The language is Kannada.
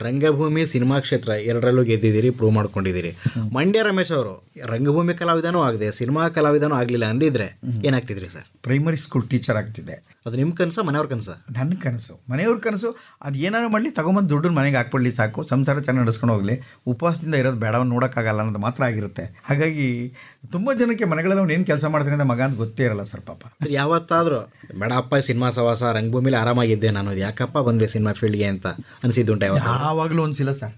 ರಂಗಭೂಮಿ ಸಿನಿಮಾ ಕ್ಷೇತ್ರ ಎರಡರಲ್ಲೂ ಗೆದ್ದಿದ್ದೀರಿ ಪ್ರೂವ್ ಮಾಡ್ಕೊಂಡಿದ್ದೀರಿ ಮಂಡ್ಯ ರಮೇಶ್ ಅವರು ರಂಗಭೂಮಿ ಕಲಾವಿದನೂ ಆಗದೆ ಸಿನಿಮಾ ಕಲಾವಿದನೂ ಆಗಲಿಲ್ಲ ಅಂದಿದ್ರೆ ಏನಾಗ್ತಿದ್ರಿ ಸರ್ ಪ್ರೈಮರಿ ಸ್ಕೂಲ್ ಟೀಚರ್ ಆಗ್ತಿದ್ದೆ ಅದು ನಿಮ್ಮ ಕನಸ ಮನೆಯವ್ರ ಕನಸ ನನ್ನ ಕನಸು ಮನೆಯವ್ರ ಕನಸು ಅದು ಏನಾರು ಮಾಡಲಿ ತಗೊಂಬಂದು ದುಡ್ಡನ್ನ ಮನೆಗೆ ಹಾಕ್ಬಿಡ್ಲಿ ಸಾಕು ಸಂಸಾರ ಚೆನ್ನಾಗಿ ನಡೆಸ್ಕೊಂಡು ಹೋಗಲಿ ಉಪವಾಸದಿಂದ ಇರೋದು ಬೇಡವನ್ನು ನೋಡೋಕ್ಕಾಗಲ್ಲ ಅನ್ನೋದು ಮಾತ್ರ ಆಗಿರುತ್ತೆ ಹಾಗಾಗಿ ತುಂಬ ಜನಕ್ಕೆ ಮನೆಗಳಲ್ಲಿ ಅವ್ನು ಏನು ಕೆಲಸ ಮಾಡ್ತೀನಿ ಅಂತ ಮಗ ಅಂತ ಗೊತ್ತೇ ಇರಲ್ಲ ಸರ್ ಪಾಪ ಸರ್ ಯಾವತ್ತಾದರೂ ಬೇಡ ಅಪ್ಪ ಸಿನಿಮಾ ಸವಾಸ ರಂಗಭೂಮಿಲಿ ಆರಾಮಾಗಿದ್ದೆ ನಾನು ಯಾಕಪ್ಪ ಬಂದೆ ಸಿನಿಮಾ ಫೀಲ್ಡ್ಗೆ ಅಂತ ಅನಿಸಿದ್ದುಂಟ ಯಾವತ್ತ ಯಾವಾಗಲೂ ಅನಿಸಿಲ್ಲ ಸರ್